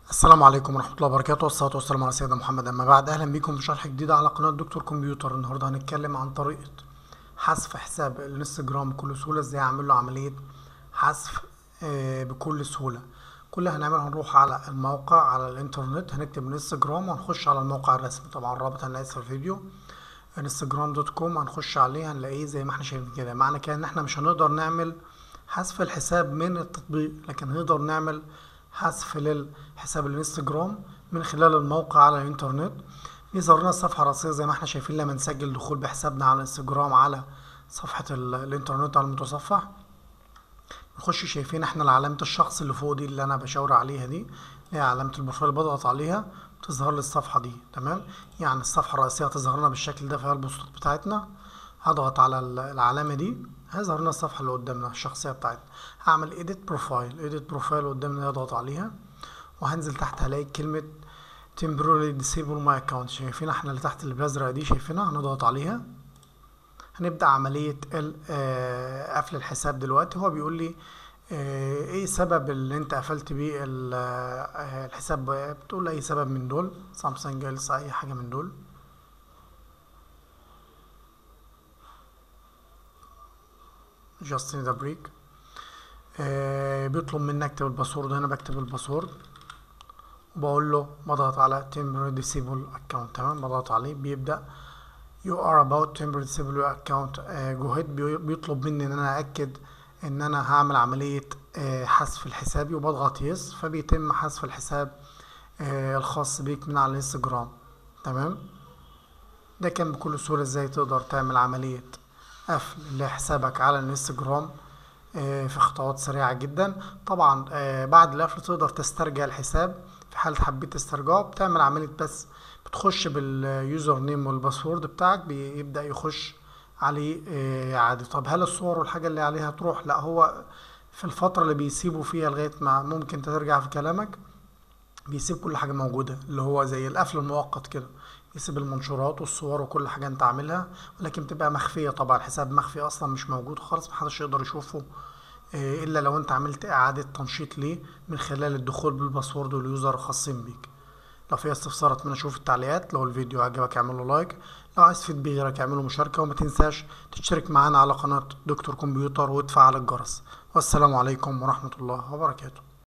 السلام عليكم ورحمة الله وبركاته والصلاة والسلام على سيدنا محمد أما بعد أهلا بكم في شرح جديد على قناة دكتور كمبيوتر النهاردة هنتكلم عن طريقة حذف حساب الانستجرام بكل سهولة ازاي أعمل له عملية حذف آه، بكل سهولة كل اللي هنعمله هنروح على الموقع على الإنترنت هنكتب انستجرام وهنخش على الموقع الرسمي طبعا الرابط هنلاقيه في الفيديو انستجرام دوت كوم هنخش عليه هنلاقيه زي ما احنا شايفين كده معنى كده إن احنا مش هنقدر نعمل حذف الحساب من التطبيق لكن نقدر نعمل حذف للحساب الانستجرام من خلال الموقع على الانترنت يظهر لنا الصفحة الرئيسية زي ما احنا شايفين لما نسجل دخول بحسابنا على الانستجرام على صفحة ال- الانترنت على المتصفح نخش شايفين احنا علامة الشخص اللي فوق دي اللي انا بشاور عليها دي اللي هي علامة البروفايل بضغط عليها تظهر لي الصفحة دي تمام يعني الصفحة الرئيسية هتظهر لنا بالشكل ده فيها البوستات بتاعتنا هضغط على ال- العلامة دي هيظهر لنا الصفحة اللي قدامنا الشخصية بتاعتنا هعمل edit profile edit profile قدامنا هضغط عليها وهنزل تحت هلاقي كلمة temporarily disable my account شايفين احنا اللي تحت اللي بالازرق دي شايفينها هنضغط عليها هنبدأ عملية ال- آه، قفل الحساب دلوقتي هو بيقول لي آه، ايه سبب اللي انت قفلت بيه ال- آه، الحساب بتقول اي سبب من دول سامسونج جالس اي حاجة من دول جاستن ذا بريك آه، بيطلب مني اكتب الباسورد هنا بكتب الباسورد وبقول له بضغط على temporary disable account تمام بضغط عليه بيبدأ you are about temporary disable your account آه، go ahead بي- بيطلب مني ان انا اكد ان انا هعمل عملية آه، حذف الحسابي وبضغط يس فبيتم حذف الحساب آه، الخاص بيك من على الانستجرام تمام ده كان بكل سهولة ازاي تقدر تعمل عملية قفل لحسابك على الانستجرام آه، في خطوات سريعة جدا طبعا آه، بعد القفل تقدر تسترجع الحساب في حالة حبيت تسترجعه بتعمل عملية بس بتخش باليوزر نيم والباسورد بتاعك بيبدأ يخش عليه آه، عادي طب هل الصور والحاجة اللي عليها تروح لا هو في الفترة اللي بيسيبوا فيها لغاية ما ممكن انت ترجع في كلامك بيسيب كل حاجة موجودة اللي هو زي القفل المؤقت كده يسيب المنشورات والصور وكل حاجة انت عاملها ولكن بتبقى مخفية طبعا الحساب مخفي اصلا مش موجود خالص محدش يقدر يشوفه آه، الا لو انت عملت اعادة تنشيط ليه من خلال الدخول بالباسورد واليوزر الخاصين بيك لو في استفسار اتمنى اشوف التعليقات لو الفيديو عجبك اعمل له لايك لو عايز تفيد بيه غيرك اعمل له مشاركة وما تنساش تشترك معانا على قناة دكتور كمبيوتر وتفعل الجرس والسلام عليكم ورحمة الله وبركاته